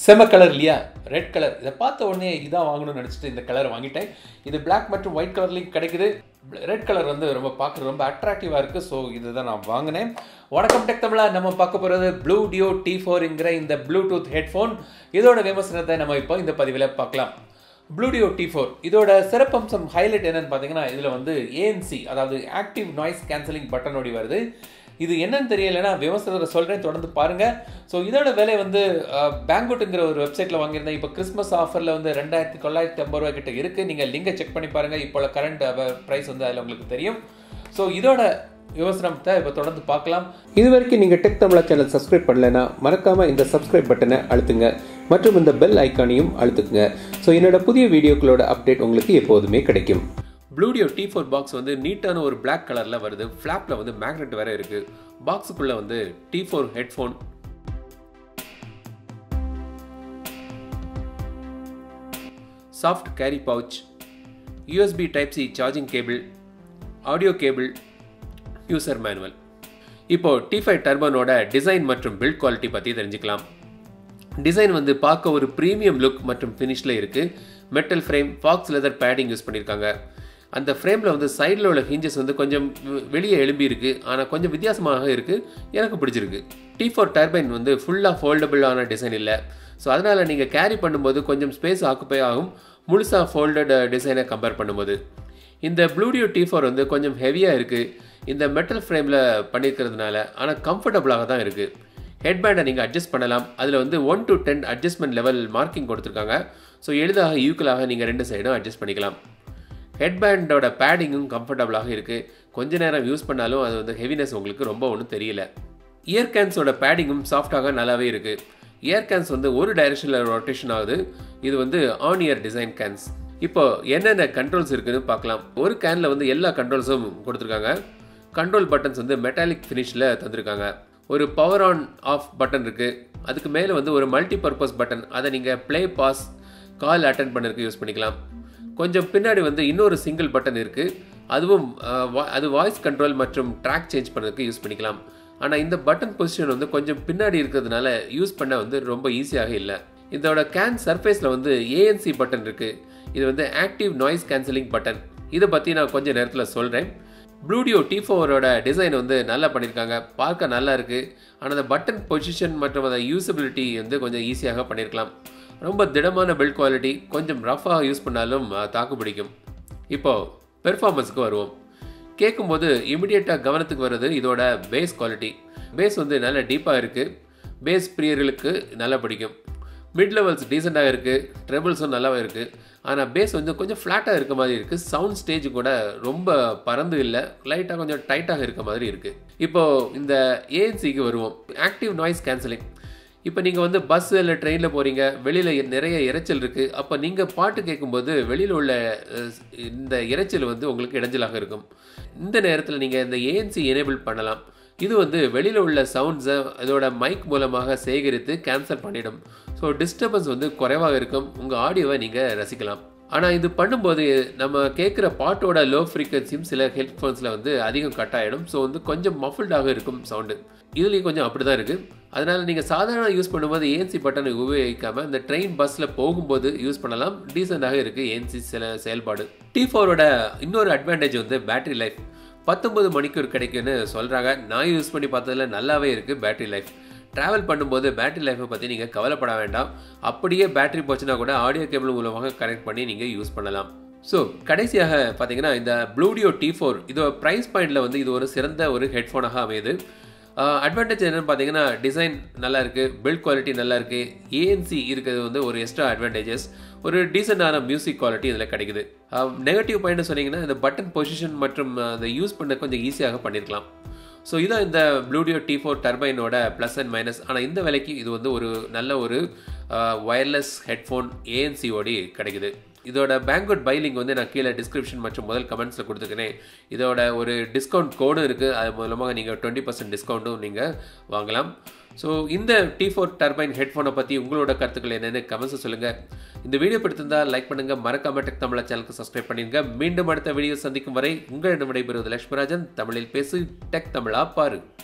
செம கலர் இல்லையா red colour இதை பார்த்த உடனே இதான் வாங்கணும்னு நினச்சிட்டு இந்த கலர் வாங்கிட்டேன் இது Black மற்றும் ஒயிட் கலர்லேயும் கிடைக்குது ரெட் கலர் வந்து ரொம்ப பார்க்குறது ரொம்ப அட்ராக்டிவாக இருக்குது ஸோ இதுதான் நான் வாங்கினேன் வணக்கம் டெக் தமிழா நம்ம பார்க்க போகிறது ப்ளூ டியோ டி ஃபோருங்கிற இந்த ப்ளூடூத் ஹெட்ஃபோன் இதோட விமர்சனத்தை நம்ம இப்போ இந்த பதிவில் பார்க்கலாம் ப்ளூடியோ டி ஃபோர் இதோட சிறப்பம்சம் ஹைலைட் என்னன்னு பார்த்தீங்கன்னா இதில் வந்து ஏஎன்சி அதாவது ஆக்டிவ் நாய்ஸ் கேன்சலிங் பட்டனோடி வருது இது என்னன்னு தெரியலைன்னா விமர்சனத்தை சொல்கிறேன் தொடர்ந்து பாருங்கள் ஸோ இதோட விலை வந்து பேங்குட்டுங்கிற ஒரு வெப்சைட்டில் வாங்கியிருந்தேன் இப்போ கிறிஸ்மஸ் ஆஃபரில் வந்து ரெண்டாயிரத்தி தொள்ளாயிரத்தி ஐம்பது ரூபா கிட்ட இருக்குது நீங்கள் லிங்கை செக் பண்ணி பாருங்கள் இப்போ கரண்ட் ப்ரைஸ் வந்து அதில் உங்களுக்கு தெரியும் ஸோ இதோட விமர்சனத்தை இப்போ தொடர்ந்து பார்க்கலாம் இது வரைக்கும் நீங்கள் டெக் தமிழா சேனல் சப்ஸ்கிரைப் பண்ணலைன்னா மறக்காமல் இந்த சப்ஸ்கிரைப் பட்டனை அழுத்துங்க மற்றும் இந்த பெல் ஐக்கானையும் அழுத்துக்குங்க ஸோ என்னோட புதிய வீடியோக்களோட அப்டேட் உங்களுக்கு எப்போதுமே கிடைக்கும் ப்ளூடியோ டி ஃபோர் பாக்ஸ் வந்து நீட்டான ஒரு Black கலரில் வருது ஃப்ளாப்பில் வந்து மேக்னெட் வேற இருக்குது பாக்ஸுக்குள்ளே வந்து T four headphone soft carry pouch USB type C charging cable audio cable user manual இப்போ டி ஃபைவ் டர்பனோட டிசைன் மற்றும் பில்ட் குவாலிட்டி பற்றி தெரிஞ்சுக்கலாம் டிசைன் வந்து பார்க்க ஒரு ப்ரீமியம் லுக் மற்றும் ஃபினிஷில் இருக்குது metal frame faux leather padding use பண்ணியிருக்காங்க அந்த ஃப்ரேமில் வந்து சைடில் உள்ள ஹிஞ்சஸ் வந்து கொஞ்சம் வெ- வெளியே எழும்பி இருக்கு ஆனால் கொஞ்சம் வித்தியாசமாக இருக்குது எனக்கு பிடிச்சிருக்கு டி ஃபோர் டர்பைன் வந்து ஃபுல்லாக ஃபோல்டபுளான டிசைன் இல்லை ஸோ அதனால் நீங்கள் கேரி பண்ணும்போது கொஞ்சம் ஸ்பேஸ் ஆக்குப்பை ஆகும் முழுசாக ஃபோல்டட் டிசைனை கம்பேர் பண்ணும்போது இந்த ப்ளூடியோ டி ஃபோர் வந்து கொஞ்சம் ஹெவியாக இருக்குது இந்த மெட்டல் ஃப்ரேமில் பண்ணியிருக்கிறதுனால ஆனால் கம்ஃபர்டபுளாக தான் இருக்குது ஹெட்பேண்டை நீங்கள் அட்ஜஸ்ட் பண்ணலாம் அதில் வந்து one to ten adjustment level marking கொடுத்துருக்காங்க ஸோ எளிதாக ஈக்குவலாக நீங்கள் ரெண்டு சைடும் அட்ஜஸ்ட் பண்ணிக்கலாம் ஹெட்பேண்டோட பேடிங்கும் கம்ஃபர்டபுளாக இருக்குது கொஞ்ச நேரம் யூஸ் பண்ணாலும் அது வந்து ஹெவினஸ் உங்களுக்கு ரொம்ப ஒன்றும் தெரியல இயர் கேன்ஸோட பேடிங்கும் சாஃப்டாக நல்லாவே இருக்குது இயர் கேன்ஸ் வந்து ஒரு டைரெக்ஷனில் ரொட்டேஷன் ஆகுது இது வந்து ஆன் இயர் டிசைன் கேன்ஸ் இப்போ என்னென்ன கண்ட்ரோல்ஸ் இருக்குன்னு பார்க்கலாம் ஒரு கேனில் வந்து எல்லா கண்ட்ரோல்ஸும் கொடுத்துருக்காங்க கண்ட்ரோல் பட்டன்ஸ் வந்து மெட்டாலிக் ஃபினிஷில் தந்திருக்காங்க ஒரு பவர் ஆன் ஆஃப் பட்டன் இருக்குது அதுக்கு மேலே வந்து ஒரு மல்டி பர்பஸ் பட்டன் அதை நீங்கள் ப்ளே பாஸ் கால் அட்டன் பண்ணதுக்கு யூஸ் பண்ணிக்கலாம் கொஞ்சம் பின்னாடி வந்து இன்னொரு சிங்கிள் பட்டன் இருக்குது அதுவும் அஹ், வா- அது வாய்ஸ் கண்ட்ரோல் மற்றும் ட்ராக் சேஞ்ச் பண்ணதுக்கு யூஸ் பண்ணிக்கலாம் ஆனால் இந்த பட்டன் பொசிஷன் வந்து கொஞ்சம் பின்னாடி இருக்கிறதுனால யூஸ் பண்ண வந்து ரொம்ப ஈஸியாக இல்லை இதோட கேன் சர்ஃபேஸில் வந்து ஏஎன்சி பட்டன் இருக்குது இது வந்து ஆக்டிவ் நாய்ஸ் கேன்சலிங் பட்டன் இதை பற்றி நான் கொஞ்சம் நேரத்தில் சொல்கிறேன் ப்ளூடியோ டி ஃபோரோட டிசைன் வந்து நல்லா பண்ணியிருக்காங்க பார்க்க நல்லா இருக்குது ஆனால் அந்த பட்டன் பொசிஷன் மற்றும் அந்த யூசபிலிட்டி வந்து கொஞ்சம் ஈஸியாக பண்ணியிருக்கலாம் ரொம்ப திடமான பில்ட் குவாலிட்டி கொஞ்சம் ரஃபாக யூஸ் பண்ணாலும் அஹ், தாக்கு பிடிக்கும் இப்போ பெர்ஃபார்மன்ஸ்க்கு வருவோம் கேட்கும்போது இமிடியேட்டாக கவனத்துக்கு வர்றது இதோட பேஸ் குவாலிட்டி பேஸ் வந்து நல்ல டீப்பாக இருக்குது பேஸ் பிரியர்களுக்கு நல்லா பிடிக்கும் மிட் லெவல்ஸ் டீசெண்டாக இருக்குது ட்ரெபிள்ஸும் நல்லாவே இருக்குது ஆனால் பேஸ் வந்து கொஞ்சம் ஃப்ளாட்டாக இருக்க மாதிரி இருக்குது சவுண்ட் ஸ்டேஜ் கூட ரொம்ப பறந்து இல்லை லைட்டாக கொஞ்சம் டைட்டாக இருக்க மாதிரி இருக்குது இப்போது இந்த ஏஎன்சிக்கு வருவோம் ஆக்டிவ் நாய்ஸ் கேன்சலிங் இப்போ நீங்கள் வந்து பஸ் இல்லை ட்ரெயினில் போகிறீங்க வெளியில் நிறைய இரைச்சல் இருக்குது அப்போ நீங்கள் பாட்டு கேட்கும்போது வெளியில் உள்ள அஹ், இந்த இரைச்சல் வந்து உங்களுக்கு இடைஞ்சலாக இருக்கும் இந்த நேரத்தில் நீங்கள் இந்த ஏஎன்சி எனேபிள் பண்ணலாம் இது வந்து வெளியில் உள்ள சவுண்ட்ஸை இதோட மைக் மூலமாக சேகரித்து கேன்சல் பண்ணிடும் ஸோ டிஸ்டர்பன்ஸ் வந்து குறைவாக இருக்கும் உங்கள் ஆடியோவை நீங்கள் ரசிக்கலாம் ஆனால் இது பண்ணும்போது நம்ம கேட்குற பாட்டோட லோ ஃப்ரீக்வன்சியும் சில ஹெட்ஃபோன்ஸில் வந்து அதிகம் கட் ஆகிடும் ஸோ வந்து கொஞ்சம் மஃபிள்டாக இருக்கும் சவுண்டு இதுலேயும் கொஞ்சம் அப்படி தான் இருக்குது அதனால் நீங்கள் சாதாரண யூஸ் பண்ணும்போது ஏஎன்சி பட்டனை உபயோகிக்காமல் இந்த ட்ரெயின் பஸ்ஸில் போகும்போது யூஸ் பண்ணலாம் டீசெண்டாக இருக்குது ஏஎன்சி சில செயல்பாடு டி ஃபோரோட இன்னொரு அட்வான்டேஜ் வந்து பேட்டரி லைஃப் பத்தொன்பது மணிக்கூர் கிடைக்குன்னு சொல்கிறாங்க நான் யூஸ் பண்ணி பார்த்ததுல நல்லாவே இருக்குது பேட்டரி லைஃப் ட்ராவல் பண்ணும்போது பேட்டரி லைஃப்பை பற்றி நீங்கள் கவலைப்பட வேண்டாம் அப்படியே பேட்டரி போச்சுன்னா கூட ஆடியோ கேபிள் மூலமாக கனெக்ட் பண்ணி நீங்கள் யூஸ் பண்ணலாம் ஸோ கடைசியாக பார்த்தீங்கன்னா இந்த ப்ளூடியோ டி ஃபோர் இதோட ப்ரைஸ் பாயிண்டில் வந்து இது ஒரு சிறந்த ஒரு ஹெட்ஃபோனாக அமையுது அட்வான்டேஜ் என்னென்னு பார்த்தீங்கன்னா டிசைன் நல்லா இருக்குது பில்ட் குவாலிட்டி நல்லா இருக்குது ஏஎன்சி இருக்கிறது வந்து ஒரு எக்ஸ்ட்ரா அட்வான்டேஜஸ் ஒரு டீசெண்டான மியூசிக் குவாலிட்டி இதில் கிடைக்குது நெகட்டிவ் பாயிண்ட் சொன்னீங்கன்னா இந்த பட்டன் பொசிஷன் மற்றும் அதை யூஸ் பண்ண கொஞ்சம் ஈஸியாக பண்ணியிருக்கலாம் ஸோ இதான் இந்த ப்ளூடியோ டி ஃபோர் டர்பைனோட ப்ளஸ் அண்ட் மைனஸ் ஆனால் இந்த விலைக்கு இது வந்து ஒரு நல்ல ஒரு ஒயர்லெஸ் ஹெட்ஃபோன் ஏஎன்சிஓடி கிடைக்குது இதோட பேங்க்வர்ட் பைலிங் வந்து நான் கீழே டிஸ்கிரிப்ஷன் மற்றும் முதல் கமெண்ட்ஸில் கொடுத்துருக்கேன் இதோட ஒரு டிஸ்கவுண்ட் கோடும் இருக்குது அது மூலமாக நீங்கள் டுவெண்ட்டி பர்சன்ட் டிஸ்கவுண்ட்டும் நீங்கள் வாங்கலாம் ஸோ இந்த டி ஃபோர் டர்பைன் ஹெட்ஃபோனை பற்றி உங்களோட கருத்துக்கள் என்னென்னு கமெண்ட்ஸை சொல்லுங்கள் இந்த வீடியோ பிடித்திருந்தால் லைக் பண்ணுங்கள் மறக்காம டெக் தமிழா சேனலுக்கு சப்ஸ்கிரைப் பண்ணிடுங்க மீண்டும் அடுத்த வீடியோ சந்திக்கும் வரை உங்களிடம் விடைபெறுவது லட்சுமராஜன் தமிழில் பேசு டெக் தமிழா பாரு